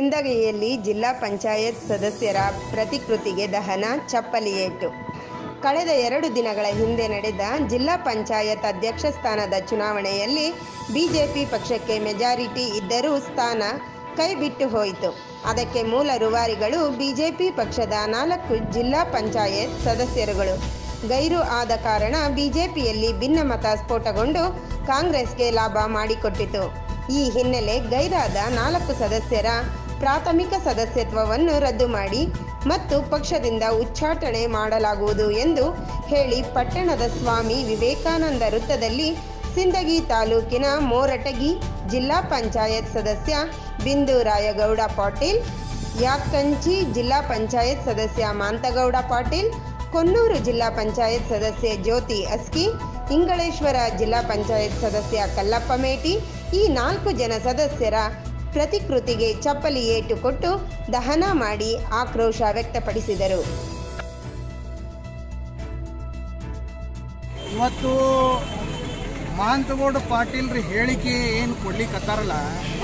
ಸಿಂದಗಿಯಲ್ಲಿ ಜಿಲ್ಲಾ ಪಂಚಾಯತ್ ಸದಸ್ಯರ ಪ್ರತಿಕೃತಿಗೆ ದಹನ ಚಪ್ಪಲಿ ಏಟು ಕಳೆದ ಎರಡು ದಿನಗಳ ಹಿಂದೆ ನಡೆದ ಜಿಲ್ಲಾ ಪಂಚಾಯತ್ ಅಧ್ಯಕ್ಷ ಸ್ಥಾನದ ಚುನಾವಣೆಯಲ್ಲಿ ಬಿಜೆಪಿ ಪಕ್ಷಕ್ಕೆ ಮೆಜಾರಿಟಿ ಇದ್ದರೂ ಸ್ಥಾನ ಕೈಬಿಟ್ಟು ಹೋಯಿತು ಅದಕ್ಕೆ ಮೂಲ ರೂವಾರಿಗಳು ಬಿಜೆಪಿ ಪಕ್ಷದ ನಾಲ್ಕು ಜಿಲ್ಲಾ ಪಂಚಾಯತ್ ಸದಸ್ಯರುಗಳು ಗೈರು ಆದ ಕಾರಣ ಬಿಜೆಪಿಯಲ್ಲಿ ಭಿನ್ನಮತ ಸ್ಫೋಟಗೊಂಡು ಕಾಂಗ್ರೆಸ್ಗೆ ಲಾಭ ಮಾಡಿಕೊಟ್ಟಿತು ಈ ಹಿನ್ನೆಲೆ ಗೈರಾದ ನಾಲ್ಕು ಸದಸ್ಯರ ಪ್ರಾಥಮಿಕ ಸದಸ್ಯತ್ವವನ್ನು ರದ್ದು ಮಾಡಿ ಮತ್ತು ಪಕ್ಷದಿಂದ ಉಚ್ಚಾಟನೆ ಮಾಡಲಾಗುವುದು ಎಂದು ಹೇಳಿ ಪಟ್ಟಣದ ಸ್ವಾಮಿ ವಿವೇಕಾನಂದ ವೃತ್ತದಲ್ಲಿ ಸಿಂದಗಿ ತಾಲೂಕಿನ ಮೋರಟಗಿ ಜಿಲ್ಲಾ ಪಂಚಾಯತ್ ಸದಸ್ಯ ಬಿಂದು ರಾಯಗೌಡ ಪಾಟೀಲ್ ಯಾಕ್ಕಂಚಿ ಜಿಲ್ಲಾ ಪಂಚಾಯತ್ ಸದಸ್ಯ ಮಾಂತಗೌಡ ಪಾಟೀಲ್ ಕೊನ್ನೂರು ಜಿಲ್ಲಾ ಪಂಚಾಯತ್ ಸದಸ್ಯೆ ಜ್ಯೋತಿ ಅಸ್ಕಿ ಇಂಗಳೇಶ್ವರ ಜಿಲ್ಲಾ ಪಂಚಾಯತ್ ಸದಸ್ಯ ಕಲ್ಲಪ್ಪ ಮೇಟಿ ಈ ನಾಲ್ಕು ಜನ ಸದಸ್ಯರ ಪ್ರತಿಕೃತಿಗೆ ಚಪ್ಪಲಿ ಏಟು ಕೊಟ್ಟು ದಹನ ಮಾಡಿ ಆಕ್ರೋಶ ವ್ಯಕ್ತಪಡಿಸಿದರು ಇವತ್ತು ಮಹಾಂತಗೌಡ ಪಾಟೀಲ್ರ ಹೇಳಿಕೆ ಏನು ಕೊಡ್ಲಿಕ್ಕತ್ತಾರಲ್ಲ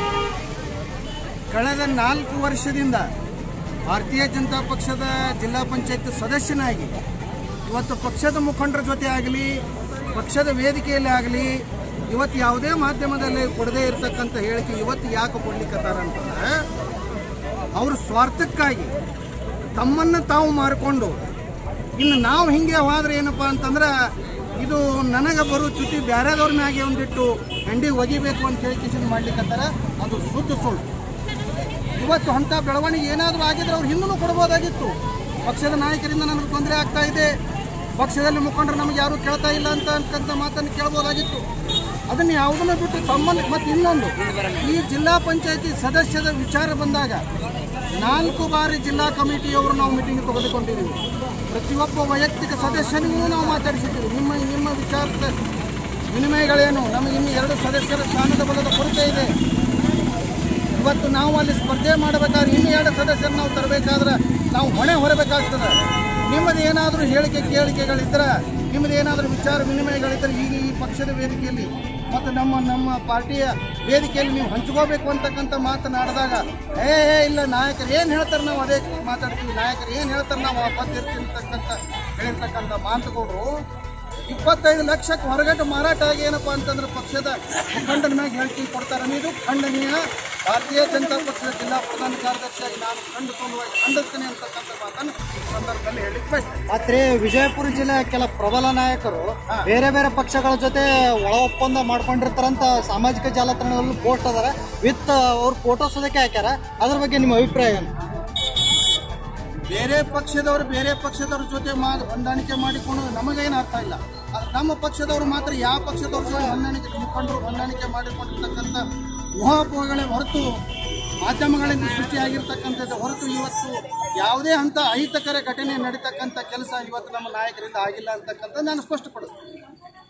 ಕಳೆದ ನಾಲ್ಕು ವರ್ಷದಿಂದ ಭಾರತೀಯ ಜನತಾ ಪಕ್ಷದ ಜಿಲ್ಲಾ ಪಂಚಾಯತ್ ಸದಸ್ಯನಾಗಿ ಇವತ್ತು ಪಕ್ಷದ ಮುಖಂಡರ ಜೊತೆ ಆಗಲಿ ಪಕ್ಷದ ವೇದಿಕೆಯಲ್ಲಿ ಆಗಲಿ ಇವತ್ತು ಯಾವುದೇ ಮಾಧ್ಯಮದಲ್ಲಿ ಕೊಡದೇ ಇರತಕ್ಕಂಥ ಹೇಳಿಕೆ ಇವತ್ತು ಯಾಕೆ ಕೊಡ್ಲಿಕ್ಕತ್ತಾರ ಅಂತಂದ್ರೆ ಅವ್ರ ಸ್ವಾರ್ಥಕ್ಕಾಗಿ ತಮ್ಮನ್ನು ತಾವು ಮಾರಿಕೊಂಡು ಇನ್ನು ನಾವು ಹಿಂಗೆ ಹೋದ್ರೆ ಏನಪ್ಪ ಅಂತಂದ್ರೆ ಇದು ನನಗೆ ಬರೋ ಚ್ಯುತಿ ಬೇರೆದವ್ರ ಮ್ಯಾಗೆ ಒಂದಿಟ್ಟು ಹೆಂಡಿ ಒಗಿಬೇಕು ಅಂತ ಹೇಳಿ ಕಿಶನ್ ಮಾಡ್ಲಿಕ್ಕತ್ತಾರ ಅದು ಶುದ್ಧ ಸುಳ್ಳು ಇವತ್ತು ಅಂಥ ಬೆಳವಣಿಗೆ ಏನಾದರೂ ಆಗಿದ್ರೆ ಅವ್ರು ಹಿಂದೂ ಕೊಡ್ಬೋದಾಗಿತ್ತು ಪಕ್ಷದ ನಾಯಕರಿಂದ ನನಗೆ ತೊಂದರೆ ಆಗ್ತಾ ಇದೆ ಪಕ್ಷದಲ್ಲಿ ಮುಖಂಡರು ನಮಗೆ ಯಾರು ಕೇಳ್ತಾ ಇಲ್ಲ ಅಂತ ಅಂತಕ್ಕಂಥ ಮಾತನ್ನು ಕೇಳ್ಬೋದಾಗಿತ್ತು ಅದನ್ನು ಯಾವುದನ್ನು ಬಿಟ್ಟು ತಮ್ಮನ್ನು ಮತ್ತು ಇನ್ನೊಂದು ಈ ಜಿಲ್ಲಾ ಪಂಚಾಯತಿ ಸದಸ್ಯದ ವಿಚಾರ ಬಂದಾಗ ನಾಲ್ಕು ಬಾರಿ ಜಿಲ್ಲಾ ಕಮಿಟಿಯವರು ನಾವು ಮೀಟಿಂಗ್ ತೆಗೆದುಕೊಂಡಿದ್ದೀವಿ ಪ್ರತಿಯೊಬ್ಬ ವೈಯಕ್ತಿಕ ಸದಸ್ಯನಿಗೂ ನಾವು ಮಾತಾಡಿಸಿದ್ದೀವಿ ನಿಮ್ಮ ನಿಮ್ಮ ವಿಚಾರದ ವಿನಿಮಯಗಳೇನು ನಮಗೆ ಇನ್ನು ಎರಡು ಸದಸ್ಯರ ಸ್ಥಾನದ ಬಲದ ಕೊರತೆ ಇದೆ ಇವತ್ತು ನಾವು ಅಲ್ಲಿ ಸ್ಪರ್ಧೆ ಮಾಡಬೇಕಾದ್ರೆ ಇನ್ನೂ ಎರಡು ಸದಸ್ಯರು ನಾವು ತರಬೇಕಾದ್ರೆ ನಾವು ಹೊಣೆ ಹೊರಬೇಕಾಗ್ತದೆ ನಿಮ್ಮದು ಏನಾದರೂ ಹೇಳಿಕೆ ಕೇಳಿಕೆಗಳಿದ್ರೆ ನಿಮ್ಮದು ಏನಾದರೂ ವಿಚಾರ ವಿನಿಮಯಗಳಿದ್ದರೆ ಈಗ ಈ ಪಕ್ಷದ ವೇದಿಕೆಯಲ್ಲಿ ಮತ್ತು ನಮ್ಮ ನಮ್ಮ ಪಾರ್ಟಿಯ ವೇದಿಕೆಯಲ್ಲಿ ನೀವು ಹಂಚ್ಕೋಬೇಕು ಅಂತಕ್ಕಂಥ ಮಾತನಾಡಿದಾಗ ಏ ಏ, ಇಲ್ಲ ನಾಯಕರು ಏನು ಹೇಳ್ತಾರೆ ನಾವು ಅದೇ ಮಾತಾಡ್ತೀವಿ ನಾಯಕರು ಏನು ಹೇಳ್ತಾರೆ ನಾವು ಬದ್ದಿರ್ತೀವಿ ಅಂತಕ್ಕಂಥ ಹೇಳಿರ್ತಕ್ಕಂಥ ಮಾತುಗಳು ಇಪ್ಪತ್ತೈದು ಲಕ್ಷಕ್ಕೆ ಹೊರಗಡೆ ಮಾರಾಟ ಆಗಿ ಏನಪ್ಪ ಅಂತಂದ್ರೆ ಪಕ್ಷದ ಮುಖಂಡನ ಮ್ಯಾಗ ಹೇಳಿಕೆ ಕೊಡ್ತಾರೆ ಇದು ಖಂಡನೀಯ ಭಾರತೀಯ ಜನತಾ ಪಕ್ಷದ ಜಿಲ್ಲಾ ಪ್ರಧಾನ ಕಾರ್ಯದರ್ಶಿಯಾಗಿ ನಾನು ಖಂಡಿತವಾಗಿ ಖಂಡಿಸ್ತೇನೆ ಅಂತಕ್ಕಂಥ ಮಾತನ್ನು ಈ ಸಂದರ್ಭದಲ್ಲಿ ಹೇಳಿಕ್ ಬಯಸ್ತೇನೆ ಆದ್ರೆ ವಿಜಯಪುರ ಜಿಲ್ಲೆಯ ಕೆಲ ಪ್ರಬಲ ನಾಯಕರು ಬೇರೆ ಬೇರೆ ಪಕ್ಷಗಳ ಜೊತೆ ಒಳ ಒಪ್ಪಂದ ಮಾಡ್ಕೊಂಡಿರ್ತಾರಂತ ಸಾಮಾಜಿಕ ಜಾಲತಾಣಗಳಲ್ಲಿ ಪೋಸ್ಟ್ ಅದಾರ ವಿತ್ ಅವ್ರ ಫೋಟೋ ಸದಕ್ಕೆ ಹಾಕ್ಯಾರ ಅದ್ರ ಬಗ್ಗೆ ನಿಮ್ಮ ಅಭಿಪ್ರಾಯ ಏನು ಬೇರೆ ಪಕ್ಷದವರು ಬೇರೆ ಪಕ್ಷದವ್ರ ಜೊತೆ ಮಾ ಹೊಂದಾಣಿಕೆ ಮಾಡಿಕೊಂಡು ನಮಗೇನು ಅರ್ಥ ಇಲ್ಲ ಆದ್ರೆ ನಮ್ಮ ಪಕ್ಷದವರು ಮಾತ್ರ ಯಾವ ಪಕ್ಷದವ್ರ ಜೊತೆ ಹೊಂದಾಣಿಕೆ ಮುಖಂಡರು ಹೊಂದಾಣಿಕೆ ಮಾಡಿಕೊಂಡಿರ್ತಕ್ಕಂಥ ಊಹಾಪೋಹಗಳೇ ಹೊರತು ಮಾಧ್ಯಮಗಳಿಂದ ಸೃಷ್ಟಿಯಾಗಿರ್ತಕ್ಕಂಥದ್ದು ಹೊರತು ಇವತ್ತು ಯಾವುದೇ ಹಂತ ಅಹಿತಕರ ಘಟನೆ ನಡೀತಕ್ಕಂಥ ಕೆಲಸ ಇವತ್ತು ನಮ್ಮ ನಾಯಕರಿಂದ ಆಗಿಲ್ಲ ಅಂತಕ್ಕಂಥ ನಾನು ಸ್ಪಷ್ಟಪಡಿಸ್ತೀನಿ